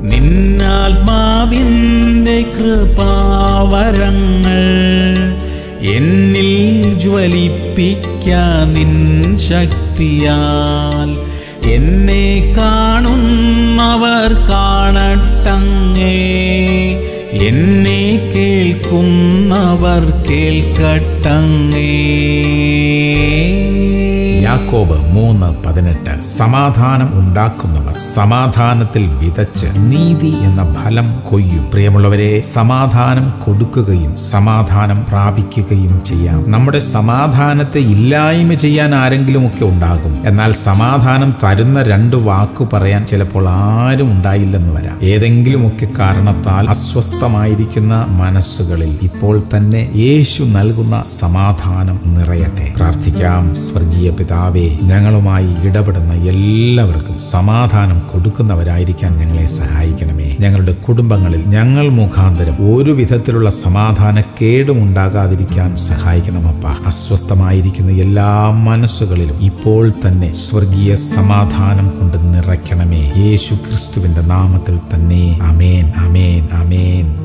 നിന്നാത്മാവിൻ്റെ കൃപാവരങ്ങൾ എന്നിൽ ജ്വലിപ്പിക്കാൻ നിൻ ശക്തിയാൽ എന്നെ കാണുന്നവർ കാണട്ടങ്ങേ എന്നെ കേൾക്കുന്നവർ കേൾക്കട്ടങ്ങേ യാക്കോബ് മൂന്ന് പതിനെട്ട് സമാധാനം ഉണ്ടാക്കുന്നവർ സമാധാനത്തിൽ വിതച്ച് നീതി എന്ന ഫലം കൊയ്യും പ്രിയമുള്ളവരെ സമാധാനം കൊടുക്കുകയും സമാധാനം പ്രാപിക്കുകയും ചെയ്യാം നമ്മുടെ സമാധാനത്തെ ഇല്ലായ്മ ചെയ്യാൻ ആരെങ്കിലും ഒക്കെ ഉണ്ടാകും എന്നാൽ സമാധാനം തരുന്ന രണ്ട് വാക്ക് പറയാൻ ചിലപ്പോൾ ആരും ഉണ്ടായില്ലെന്ന് വരാം ഏതെങ്കിലുമൊക്കെ കാരണത്താൽ അസ്വസ്ഥമായിരിക്കുന്ന മനസ്സുകളിൽ ഇപ്പോൾ തന്നെ യേശു നൽകുന്ന സമാധാനം നിറയട്ടെ പ്രാർത്ഥിക്കാം സ്വർഗീയ പിതാവേ ഞങ്ങളുമായി ഇടപെടുന്ന എല്ലാവർക്കും സമാധാനം കൊടുക്കുന്നവരായിരിക്കാൻ ഞങ്ങളെ സഹായിക്കണമേ ഞങ്ങളുടെ കുടുംബങ്ങളിൽ ഞങ്ങൾ മുഖാന്തരം ഒരു വിധത്തിലുള്ള സമാധാന കേടും ഉണ്ടാകാതിരിക്കാൻ സഹായിക്കണമപ്പ അസ്വസ്ഥമായിരിക്കുന്ന എല്ലാ മനസ്സുകളിലും ഇപ്പോൾ തന്നെ സ്വർഗീയ സമാധാനം കൊണ്ട് നിറയ്ക്കണമേ യേശു ക്രിസ്തുവിന്റെ നാമത്തിൽ തന്നെ അമേൻ അമേൻ അമേൻ